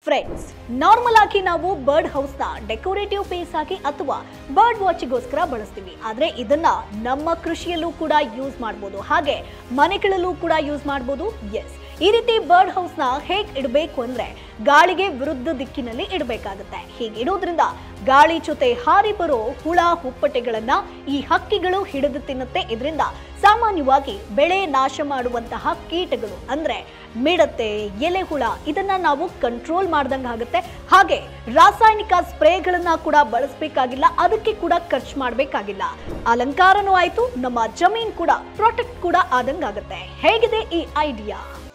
friends normal ಆಗಿ ನಾವು bird ಹೌಸ್ನ decorative piece ಆಗಿ ಅಥವಾ ಬರ್ಡ್ ವಾಚಿಗೋಸ್ಕರ ಬಳಸ್ತೀವಿ ಆದ್ರೆ ಇದನ್ನ ನಮ್ಮ ಕೃಷಿಯಲ್ಲೂ ಕೂಡ ಯೂಸ್ ಮಾಡ್ಬೋದು ಹಾಗೆ ಮನೆಗಳಲ್ಲೂ ಕೂಡ ಯೂಸ್ ಮಾಡ್ಬೋದು ಎಸ್ ಈ ರೀತಿ ಬರ್ಡ್ ಹೌಸ್ನ ಹೇಗೆ ಇಡಬೇಕು ಅಂದ್ರೆ ಗಾಳಿಗೆ ವಿರುದ್ಧ ದಿಕ್ಕಿನಲ್ಲಿ ಇಡಬೇಕಾಗುತ್ತೆ ಹೀಗೆ ಇಡೋದ್ರಿಂದ ಗಾಳಿ ಜೊತೆ ಹಾರಿ ಬರೋ ಹುಳ ಹುಪ್ಪಟೆಗಳನ್ನ ಈ ಹಕ್ಕಿಗಳು ಹಿಡಿದು ತಿನ್ನುತ್ತೆ ಇದರಿಂದ ಸಾಮಾನ್ಯವಾಗಿ ಬೆಳೆ ನಾಶ ಮಾಡುವಂತಹ ಕೀಟಗಳು ಅಂದ್ರೆ ಮಿಡತೆ ಎಲೆ ಹುಳ ಇದನ್ನ ನಾವು ಕಂಟ್ರೋಲ್ ಮಾಡ್ದಂಗೆ ಆಗುತ್ತೆ ಹಾಗೆ ರಾಸಾಯನಿಕ ಸ್ಪ್ರೇಗಳನ್ನ ಕೂಡ ಬಳಸಬೇಕಾಗಿಲ್ಲ ಅದಕ್ಕೆ ಕೂಡ ಖರ್ಚು ಮಾಡಬೇಕಾಗಿಲ್ಲ ಅಲಂಕಾರನೂ ಆಯ್ತು ನಮ್ಮ ಜಮೀನ್ ಕೂಡ ಪ್ರೊಟೆಕ್ಟ್ ಕೂಡ ಆದಂಗಾಗುತ್ತೆ ಹೇಗಿದೆ ಈ ಐಡಿಯಾ